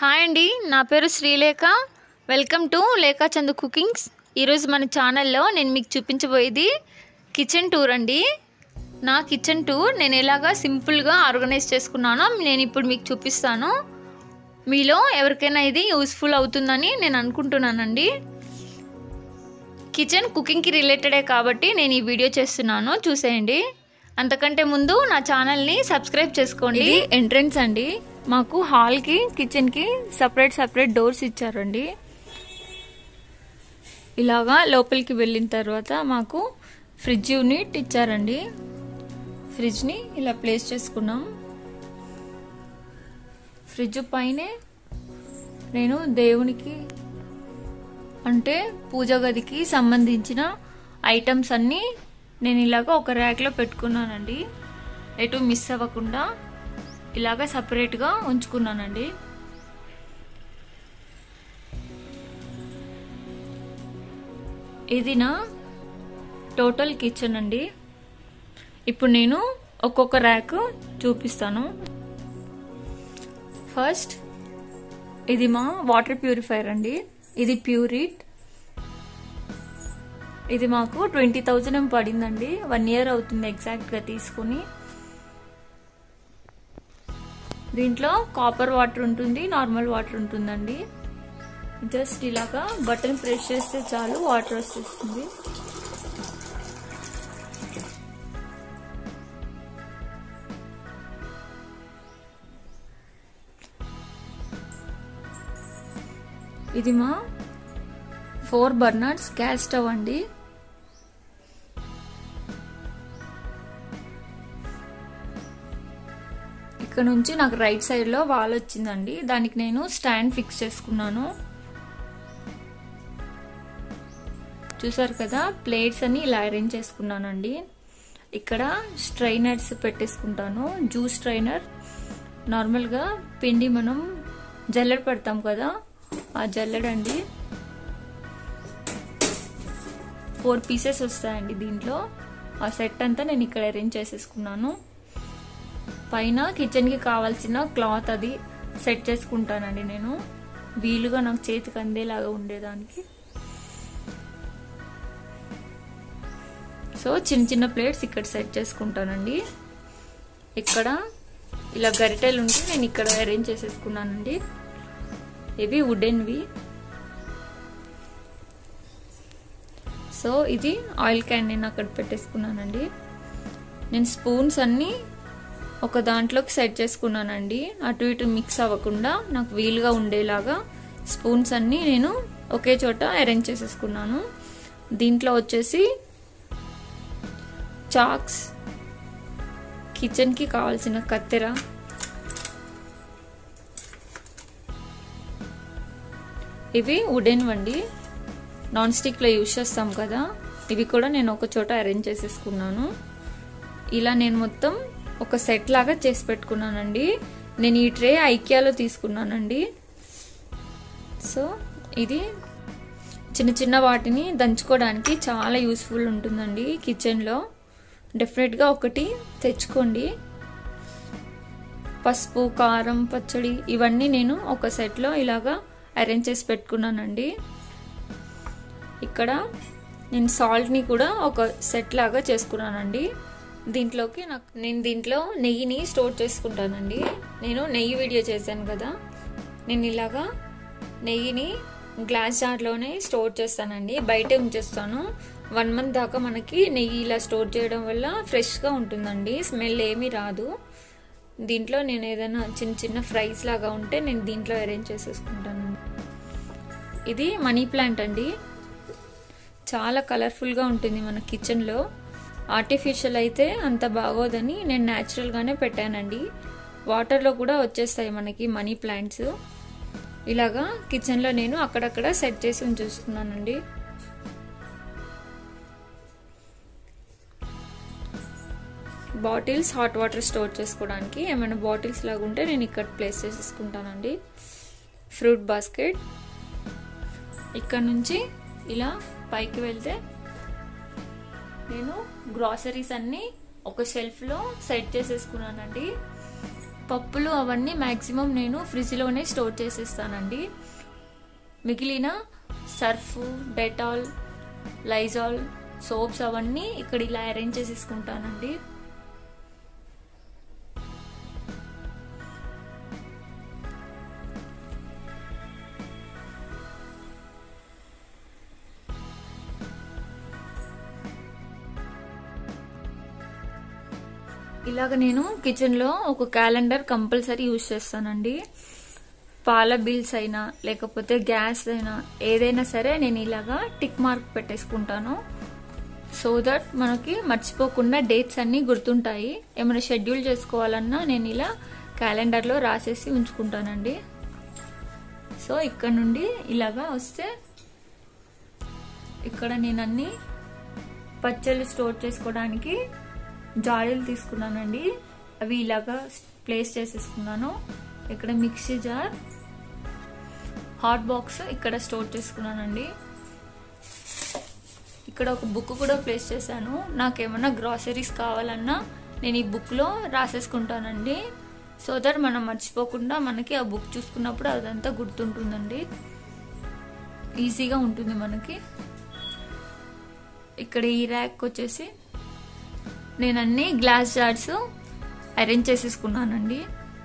hi అండి నా పేరు Srilekha welcome to Lekha Chandu cookings ఈరోజు మన ఛానల్లో నేను మీకు చూపించబోయేది కిచెన్ టూర్ అండి నా కిచెన్ టూర్ నేను ఎలాగా సింపుల్గా ఆర్గనైజ్ చేసుకున్నానో నేను ఇప్పుడు మీకు చూపిస్తాను మీలో ఎవరికైనా ఇది యూస్ఫుల్ అవుతుందని నేను అనుకుంటున్నానండి కిచెన్ కుకింగ్కి రిలేటెడే కాబట్టి నేను ఈ వీడియో చేస్తున్నాను చూసేయండి అంతకంటే ముందు నా ఛానల్ని సబ్స్క్రైబ్ చేసుకోండి ఎంట్రన్స్ అండి మాకు హాల్కి కిచెన్కి సపరేట్ సపరేట్ డోర్స్ ఇచ్చారండి ఇలాగా లోపలికి వెళ్ళిన తర్వాత మాకు ఫ్రిడ్జ్ యూనిట్ ఇచ్చారండి ఫ్రిడ్జ్ని ఇలా ప్లేస్ చేసుకున్నాం ఫ్రిడ్జ్ పైనే నేను దేవునికి అంటే పూజ గదికి సంబంధించిన ఐటమ్స్ అన్నీ నేను ఇలాగ ఒక ర్యాక్లో పెట్టుకున్నానండి ఎటు మిస్ అవ్వకుండా ఇలాగ సపరేట్గా ఉంచుకున్నానండి ఇది నా టోటల్ కిచెన్ అండి ఇప్పుడు నేను ఒక్కొక్క ర్యాక్ చూపిస్తాను ఫస్ట్ ఇది మా వాటర్ ప్యూరిఫైయర్ అండి ఇది ప్యూరిట్ ఇది మాకు ట్వంటీ థౌజండ్ ఏం పడిందండి వన్ ఇయర్ అవుతుంది ఎగ్జాక్ట్గా తీసుకుని దీంట్లో కాపర్ వాటర్ ఉంటుంది నార్మల్ వాటర్ ఉంటుందండి జస్ట్ ఇలాగా బటన్ ప్రెస్ చేస్తే చాలు వాటర్ వచ్చేస్తుంది ఇది మా ఫోర్ బర్నర్స్ గ్యాస్ స్టవ్ అండి ఇక్కడ నుంచి నాకు రైట్ సైడ్లో వాల్ వచ్చిందండి దానికి నేను స్టాండ్ ఫిక్స్ చేసుకున్నాను చూసారు కదా ప్లేట్స్ అని ఇలా అరేంజ్ చేసుకున్నానండి ఇక్కడ స్ట్రైనర్స్ పెట్టేసుకుంటాను జ్యూస్ స్ట్రైనర్ నార్మల్గా పిండి మనం జల్లెడ పెడతాం కదా ఆ జల్లెడండి ఫోర్ పీసెస్ వస్తాయండి దీంట్లో ఆ సెట్ అంతా నేను ఇక్కడ అరేంజ్ చేసేసుకున్నాను పైన కిచెన్కి కావాల్సిన క్లాత్ అది సెట్ చేసుకుంటానండి నేను వీలుగా నాకు చేతికి అందేలాగా ఉండేదానికి సో చిన్న చిన్న ప్లేట్స్ ఇక్కడ సెట్ చేసుకుంటానండి ఇక్కడ ఇలా గరిటెలు ఉంటే నేను ఇక్కడ అరేంజ్ చేసేసుకున్నానండి ఇవి వుడెన్వి సో ఇది ఆయిల్ క్యాన్ నేను అక్కడ పెట్టేసుకున్నానండి నేను స్పూన్స్ అన్నీ ఒక దాంట్లోకి సెట్ చేసుకున్నానండి అటు ఇటు మిక్స్ అవ్వకుండా నాకు వీలుగా ఉండేలాగా స్పూన్స్ అన్నీ నేను ఒకే చోట అరేంజ్ చేసేసుకున్నాను దీంట్లో వచ్చేసి చాక్స్ కిచెన్కి కావాల్సిన కత్తెర ఇవి వుడెన్ వండి నాన్ స్టిక్లో యూజ్ చేస్తాం కదా ఇవి కూడా నేను ఒక చోట అరేంజ్ చేసేసుకున్నాను ఇలా నేను మొత్తం ఒక సెట్ లాగా చేసి పెట్టుకున్నానండి నేను ఈ ట్రే ఐక్యాలో తీసుకున్నానండి సో ఇది చిన్న చిన్న వాటిని దంచుకోవడానికి చాలా యూస్ఫుల్ ఉంటుందండి కిచెన్లో డెఫినెట్గా ఒకటి తెచ్చుకోండి పసుపు కారం పచ్చడి ఇవన్నీ నేను ఒక సెట్లో ఇలాగా అరేంజ్ చేసి పెట్టుకున్నానండి ఇక్కడ నేను సాల్ట్ని కూడా ఒక సెట్ లాగా చేసుకున్నానండి దీంట్లోకి నాకు నేను దీంట్లో నెయ్యిని స్టోర్ చేసుకుంటానండి నేను నెయ్యి వీడియో చేశాను కదా నేను ఇలాగా నెయ్యిని గ్లాస్ జార్లోనే స్టోర్ చేస్తానండి బయట ఉంచేస్తాను వన్ మంత్ దాకా మనకి నెయ్యి ఇలా స్టోర్ చేయడం వల్ల ఫ్రెష్గా ఉంటుందండి స్మెల్ ఏమీ రాదు దీంట్లో నేను ఏదైనా చిన్న చిన్న ఫ్రైస్ లాగా ఉంటే నేను దీంట్లో అరేంజ్ చేసేసుకుంటాను ఇది మనీ ప్లాంట్ అండి చాలా కలర్ఫుల్గా ఉంటుంది మన కిచెన్లో ఆర్టిఫిషియల్ అయితే అంత బాగోదని నేను న్యాచురల్గానే పెట్టానండి వాటర్లో కూడా వచ్చేస్తాయి మనకి మనీ ప్లాంట్స్ ఇలాగా కిచెన్లో నేను అక్కడక్కడ సెట్ చేసి ఉంచేసుకున్నానండి బాటిల్స్ హాట్ వాటర్ స్టోర్ చేసుకోవడానికి ఏమైనా బాటిల్స్ లాగా ఉంటే నేను ఇక్కడ ప్లేస్ చేసేసుకుంటానండి ఫ్రూట్ బాస్కెట్ ఇక్కడ నుంచి ఇలా పైకి వెళ్తే నేను గ్రాసరీస్ అన్నీ ఒక షెల్ఫ్లో సెట్ చేసేసుకున్నానండి పప్పులు అవన్నీ మ్యాక్సిమం నేను ఫ్రిడ్జ్లోనే స్టోర్ చేసేస్తానండి మిగిలిన సర్ఫ్ డెటాల్ లైజాల్ సోప్స్ అవన్నీ ఇక్కడ ఇలా అరేంజ్ చేసేసుకుంటానండి ఇలాగ నేను కిచెన్లో ఒక క్యాలెండర్ కంపల్సరీ యూజ్ చేస్తానండి పాల బిల్స్ అయినా లేకపోతే గ్యాస్ అయినా ఏదైనా సరే నేను ఇలాగా టిక్ మార్క్ పెట్టేసుకుంటాను సో దట్ మనకి మర్చిపోకుండా డేట్స్ అన్నీ గుర్తుంటాయి ఏమైనా షెడ్యూల్ చేసుకోవాలన్నా నేను ఇలా క్యాలెండర్లో రాసేసి ఉంచుకుంటానండి సో ఇక్కడ నుండి ఇలాగా వస్తే ఇక్కడ నేను అన్ని పచ్చళ్ళు స్టోర్ చేసుకోవడానికి జాడీలు తీసుకున్నానండి అవి ఇలాగా ప్లేస్ చేసేసుకున్నాను ఇక్కడ మిక్సీ జార్ హాట్ బాక్స్ ఇక్కడ స్టోర్ చేసుకున్నానండి ఇక్కడ ఒక బుక్ కూడా ప్లేస్ చేశాను నాకేమన్నా గ్రాసరీస్ కావాలన్నా నేను ఈ బుక్లో రాసేసుకుంటానండి సో దట్ మనం మర్చిపోకుండా మనకి ఆ బుక్ చూసుకున్నప్పుడు అదంతా గుర్తుంటుందండి ఈజీగా ఉంటుంది మనకి ఇక్కడ ఈ ర్యాక్ వచ్చేసి నేను అన్ని గ్లాస్ జార్స్ అరేంజ్ చేసేసుకున్నానండి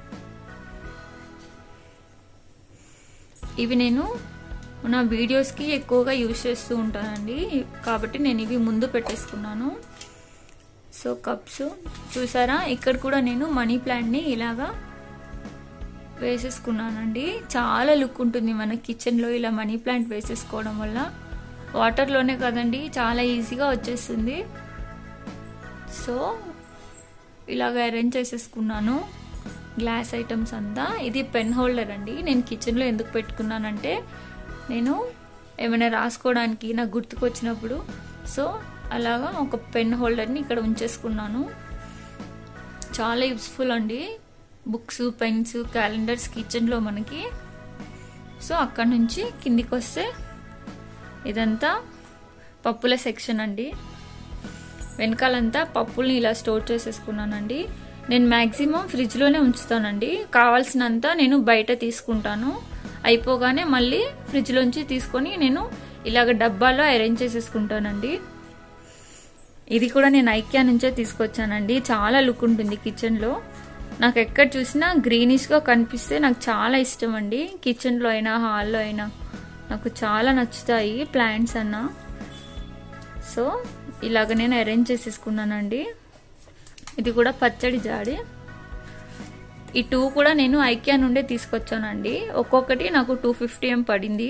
ఇవి నేను నా వీడియోస్కి ఎక్కువగా యూజ్ చేస్తూ ఉంటానండి కాబట్టి నేను ఇవి ముందు పెట్టేసుకున్నాను సో కప్స్ చూసారా ఇక్కడ కూడా నేను మనీ ప్లాంట్ని ఇలాగా వేసేసుకున్నానండి చాలా లుక్ ఉంటుంది మన కిచెన్లో ఇలా మనీ ప్లాంట్ వేసేసుకోవడం వల్ల వాటర్లోనే కదండి చాలా ఈజీగా వచ్చేస్తుంది సో ఇలాగ అరేంజ్ చేసేసుకున్నాను గ్లాస్ ఐటమ్స్ అంతా ఇది పెన్ హోల్డర్ అండి నేను కిచెన్లో ఎందుకు పెట్టుకున్నానంటే నేను ఏమైనా రాసుకోవడానికి నాకు గుర్తుకొచ్చినప్పుడు సో అలాగా ఒక పెన్ హోల్డర్ని ఇక్కడ ఉంచేసుకున్నాను చాలా యూస్ఫుల్ అండి బుక్స్ పెన్స్ క్యాలెండర్స్ కిచెన్లో మనకి సో అక్కడ నుంచి కిందికి వస్తే ఇదంతా పప్పుల సెక్షన్ అండి వెనకాలంతా పప్పుల్ని ఇలా స్టోర్ చేసేసుకున్నానండి నేను మ్యాక్సిమం ఫ్రిడ్జ్లోనే ఉంచుతానండి కావాల్సినంత నేను బయట తీసుకుంటాను అయిపోగానే మళ్ళీ ఫ్రిడ్జ్లోంచి తీసుకొని నేను ఇలాగ డబ్బాలో అరేంజ్ చేసేసుకుంటానండి ఇది కూడా నేను ఐక్యా నుంచే తీసుకొచ్చానండి చాలా లుక్ ఉంటుంది కిచెన్లో నాకు ఎక్కడ చూసినా గ్రీనిష్గా కనిపిస్తే నాకు చాలా ఇష్టం అండి కిచెన్లో అయినా హాల్లో అయినా నాకు చాలా నచ్చుతాయి ప్లాంట్స్ అన్న సో ఇలాగ నేను అరేంజ్ చేసేసుకున్నానండి ఇది కూడా పచ్చడి జాడి ఈ టూ కూడా నేను ఐక్యా నుండే తీసుకొచ్చానండి ఒక్కొక్కటి నాకు టూ ఫిఫ్టీ ఎం పడింది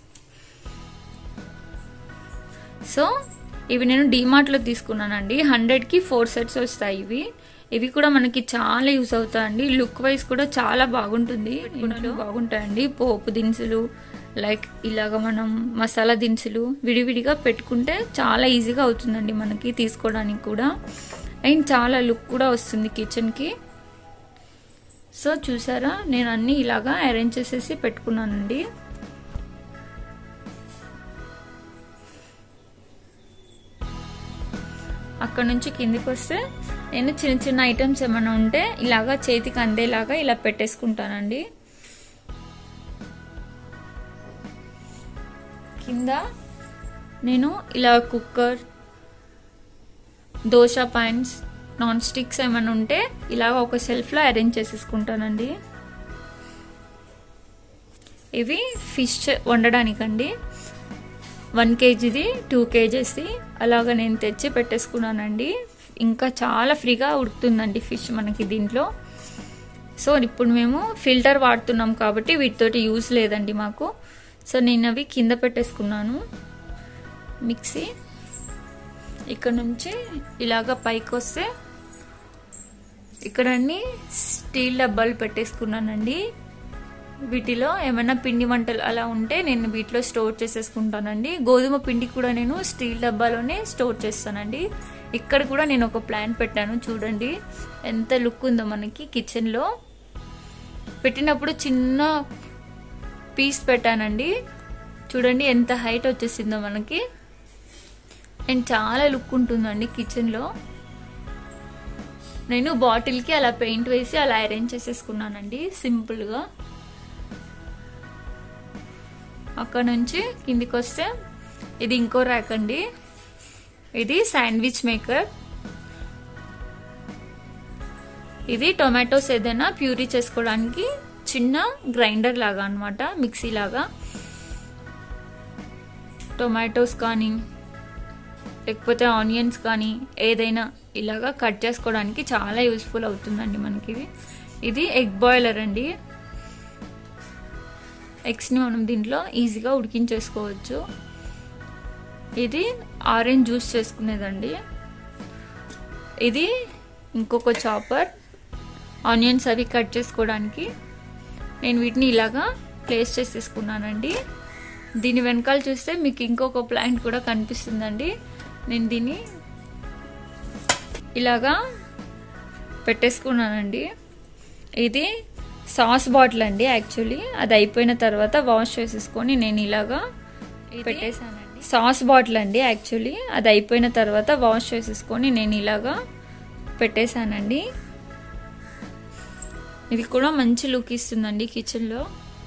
సో ఇవి నేను డీమార్ట్లో తీసుకున్నానండి హండ్రెడ్కి ఫోర్ సెట్స్ వస్తాయి ఇవి ఇవి కూడా మనకి చాలా యూస్ అవుతాయండి లుక్ వైజ్ కూడా చాలా బాగుంటుంది ఇంట్లో బాగుంటాయండి పోపు దినుసులు లైక్ ఇలాగ మనం మసాలా దినుసులు విడివిడిగా పెట్టుకుంటే చాలా ఈజీగా అవుతుందండి మనకి తీసుకోవడానికి కూడా అండ్ చాలా లుక్ కూడా వస్తుంది కిచెన్కి సో చూసారా నేను అన్నీ ఇలాగా అరేంజ్ చేసేసి పెట్టుకున్నానండి అక్కడ నుంచి కిందికి వస్తే నేను చిన్న చిన్న ఐటమ్స్ ఏమైనా ఉంటే ఇలాగా చేతికి అందేలాగా ఇలా పెట్టేసుకుంటానండి కింద నేను ఇలా cooker dosa points non sticks ఏమైనా ఉంటే ఇలాగ ఒక షెల్ఫ్లో అరేంజ్ చేసేసుకుంటానండి ఇవి ఫిష్ వండడానికండి వన్ కేజీది టూ కేజీస్ది అలాగ నేను తెచ్చి పెట్టేసుకున్నానండి ఇంకా చాలా ఫ్రీగా ఉడుకుతుందండి ఫిష్ మనకి దీంట్లో సో ఇప్పుడు మేము ఫిల్టర్ వాడుతున్నాం కాబట్టి వీటితోటి యూజ్ లేదండి మాకు సో నేను అవి కింద పెట్టేసుకున్నాను మిక్సీ ఇక్కడ నుంచి ఇలాగ పైకి వస్తే ఇక్కడ అన్ని స్టీల్ డబ్బాలు పెట్టేసుకున్నానండి వీటిలో ఏమైనా పిండి వంటలు అలా ఉంటే నేను వీటిలో స్టోర్ చేసేసుకుంటానండి గోధుమ పిండి కూడా నేను స్టీల్ డబ్బాలోనే స్టోర్ చేస్తానండి ఇక్కడ కూడా నేను ఒక ప్లాన్ పెట్టాను చూడండి ఎంత లుక్ ఉందో మనకి కిచెన్లో పెట్టినప్పుడు చిన్న పీస్ పెట్టానండి చూడండి ఎంత హైట్ వచ్చేసిందో మనకి అండ్ చాలా లుక్ ఉంటుందండి కిచెన్లో నేను బాటిల్కి అలా పెయింట్ వేసి అలా అరేంజ్ చేసేసుకున్నానండి సింపుల్గా అక్కడ నుంచి కిందికి వస్తే ఇది ఇంకో ర్యాక్ అండి ఇది శాండ్విచ్ మేకర్ ఇది టొమాటోస్ ఏదైనా ప్యూరీ చేసుకోవడానికి చిన్న గ్రైండర్ లాగా అనమాట మిక్సీ లాగా టొమాటోస్ కానీ లేకపోతే ఆనియన్స్ కానీ ఏదైనా ఇలాగా కట్ చేసుకోవడానికి చాలా యూస్ఫుల్ అవుతుందండి మనకి ఇది ఇది ఎగ్ బాయిలర్ అండి ఎగ్స్ని మనం దీంట్లో ఈజీగా ఉడికించేసుకోవచ్చు ఇది ఆరెంజ్ జ్యూస్ చేసుకునేదండి ఇది ఇంకొక చాపర్ ఆనియన్స్ అవి కట్ చేసుకోవడానికి నేను వీటిని ఇలాగా ప్లేస్ చేసేసుకున్నానండి దీని వెనకాల చూస్తే మీకు ఇంకొక ప్లాంట్ కూడా కనిపిస్తుందండి నేను దీన్ని ఇలాగా పెట్టేసుకున్నానండి ఇది సాస్ బాటిల్ అండి యాక్చువల్లీ అది అయిపోయిన తర్వాత వాష్ చేసేసుకొని నేను ఇలాగా పెట్టేశానండి సాస్ బాటిల్ అండి యాక్చువల్లీ అది అయిపోయిన తర్వాత వాష్ చేసేసుకొని నేను ఇలాగా పెట్టేశానండి ఇది కూడా మంచి లుక్ ఇస్తుందండి కిచెన్లో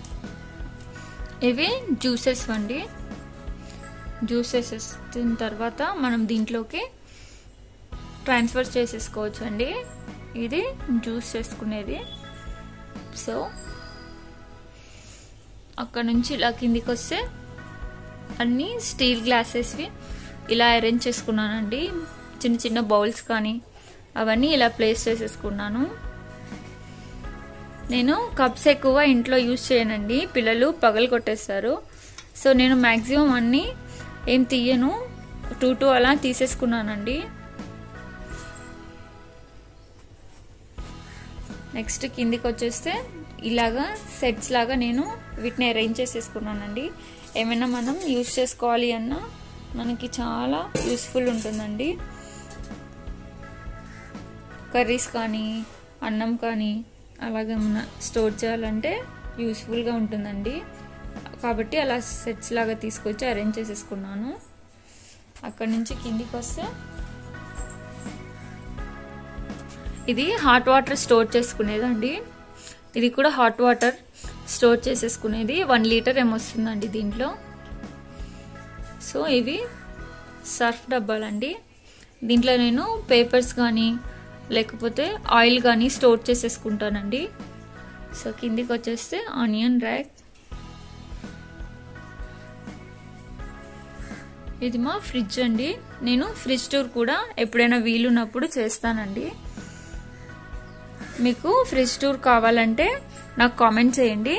ఇవి జ్యూసెస్ అండి జ్యూసెస్ ఇస్తున్న తర్వాత మనం దీంట్లోకి ట్రాన్స్ఫర్ చేసేసుకోవచ్చు అండి ఇది జ్యూస్ చేసుకునేది సో అక్కడ నుంచి ఇలా కిందికి వస్తే అన్నీ స్టీల్ గ్లాసెస్వి ఇలా అరేంజ్ చేసుకున్నానండి చిన్న చిన్న బౌల్స్ కానీ అవన్నీ ఇలా ప్లేస్ చేసేసుకున్నాను నేను కప్స్ ఎక్కువ ఇంట్లో యూజ్ చేయనండి పిల్లలు పగలు కొట్టేస్తారు సో నేను మ్యాక్సిమం అన్నీ ఏం తీయను టూ టూ అలా తీసేసుకున్నానండి నెక్స్ట్ కిందికి వచ్చేస్తే ఇలాగా సెట్స్ లాగా నేను వీటిని అరేంజ్ చేసేసుకున్నానండి ఏమైనా మనం యూజ్ చేసుకోవాలి అన్నా మనకి చాలా యూస్ఫుల్ ఉంటుందండి కర్రీస్ కానీ అన్నం కానీ అలాగే మన స్టోర్ చేయాలంటే యూస్ఫుల్గా ఉంటుందండి కాబట్టి అలా సెట్స్ లాగా తీసుకొచ్చి అరేంజ్ చేసేసుకున్నాను అక్కడ నుంచి కిందికి వస్తే ఇది హాట్ వాటర్ స్టోర్ చేసుకునేదండి ఇది కూడా హాట్ వాటర్ స్టోర్ చేసేసుకునేది వన్ లీటర్ ఏమొస్తుందండి దీంట్లో సో ఇవి సర్ఫ్ డబ్బాలండి దీంట్లో నేను పేపర్స్ కానీ లేకపోతే ఆయిల్ కానీ స్టోర్ చేసేసుకుంటానండి సో కిందికి వచ్చేస్తే ఆనియన్ ర్యాక్ ఇది మా ఫ్రిడ్జ్ అండి నేను ఫ్రిడ్జ్ టూర్ కూడా ఎప్పుడైనా వీలున్నప్పుడు చేస్తానండి మీకు ఫ్రిడ్జ్ టూర్ కావాలంటే నాకు కామెంట్ చేయండి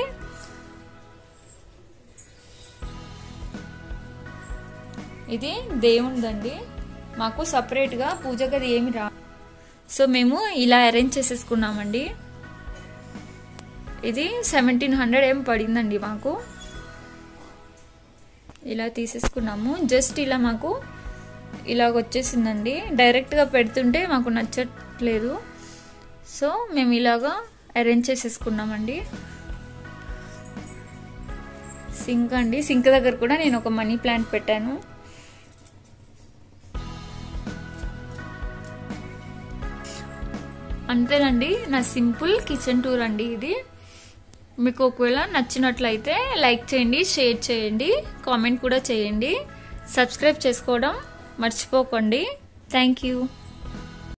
ఇది దేవుందండి మాకు సపరేట్గా పూజ గది ఏమి రా సో మేము ఇలా అరేంజ్ చేసేసుకున్నామండి ఇది సెవెంటీన్ హండ్రెడ్ ఏం పడిందండి మాకు ఇలా తీసేసుకున్నాము జస్ట్ ఇలా మాకు ఇలాగ వచ్చేసిందండి డైరెక్ట్గా పెడుతుంటే మాకు నచ్చట్లేదు సో మేము ఇలాగా అరేంజ్ చేసేసుకున్నామండి సింక్ అండి సింక్ దగ్గర కూడా నేను ఒక మనీ ప్లాంట్ పెట్టాను అంతేనండి నా సింపుల్ కిచెన్ టూర్ అండి ఇది మీకు ఒకవేళ నచ్చినట్లయితే లైక్ చేయండి షేర్ చేయండి కామెంట్ కూడా చేయండి సబ్స్క్రైబ్ చేసుకోవడం మర్చిపోకండి థ్యాంక్ యూ